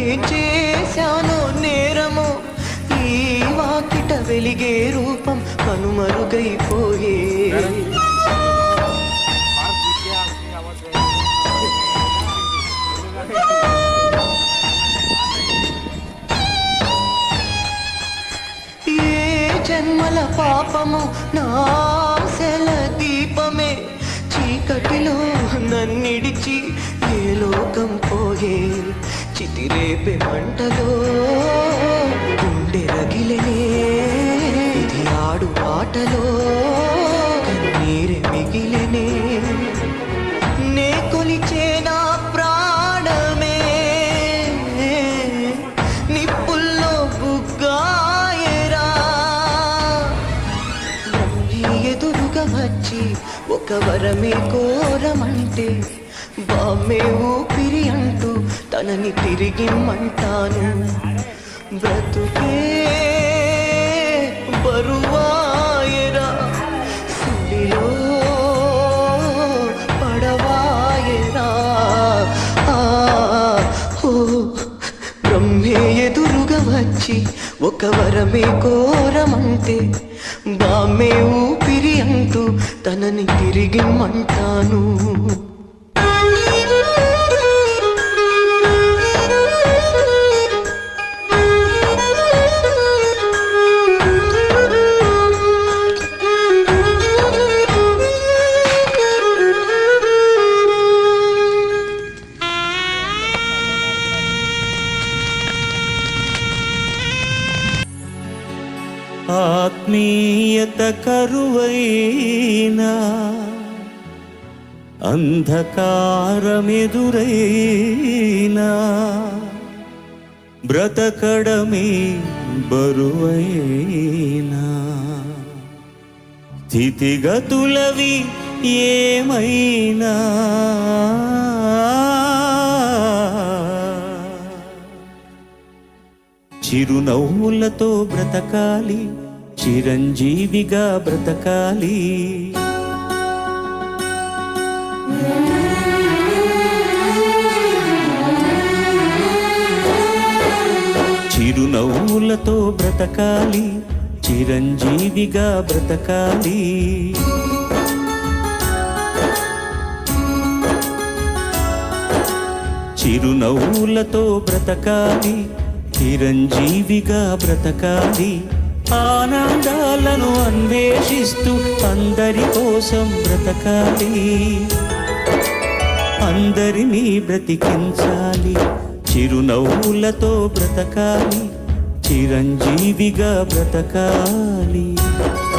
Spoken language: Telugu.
ఏం చేశానో నేరమో ఈ వాకిట వెలిగే రూపం కనుమరుగైపోయే ఏ జన్మల పాపము నా ఆశల దీపమే చీకటిలో నన్నిడిచి ఏ లోకం పోయే చితిరేపే మంటలో గుండె రగిలనే ఇది ఆడు ఆటలో కన్నీరె మిగిలనే నే కొలిచే నా ప్రాణమే నిప్పుల్లో బుగ్గాయరా నీ ఎదురుగా వచ్చి ఒక వరమే కోరమంటే బామ్మే ఊపిరి అంటూ తనని తిరిగిమ్మంటాను బ్రతుకే బరువాయరా సుడిలో పడవాయరా ఆ, ఓ బ్రహ్మే ఎదురుగా వచ్చి ఒక వరమే కోరమంటే బామ్మే ఊపిరి అంటూ తనని తిరిగిమ్మంటాను ఆత్మీయత కరువైనా అంధకారమెదురైనా బ్రతకడమే బరువైనా స్థితిగతులవి ఏమైనా చిరునవ్వులతో బ్రతకాలి చిరంజీవిగా బ్రతకాలి చిరునవ్వులతో బ్రతకాలి చిరంజీవిగా బ్రతకాలి చిరునవ్వులతో బ్రతకాలి చిరంజీవిగా బ్రతకాలి ఆనందాలను అన్వేషిస్తూ అందరి కోసం బ్రతకాలి అందరినీ బ్రతికించాలి చిరునవ్వులతో బ్రతకాలి చిరంజీవిగా బ్రతకాలి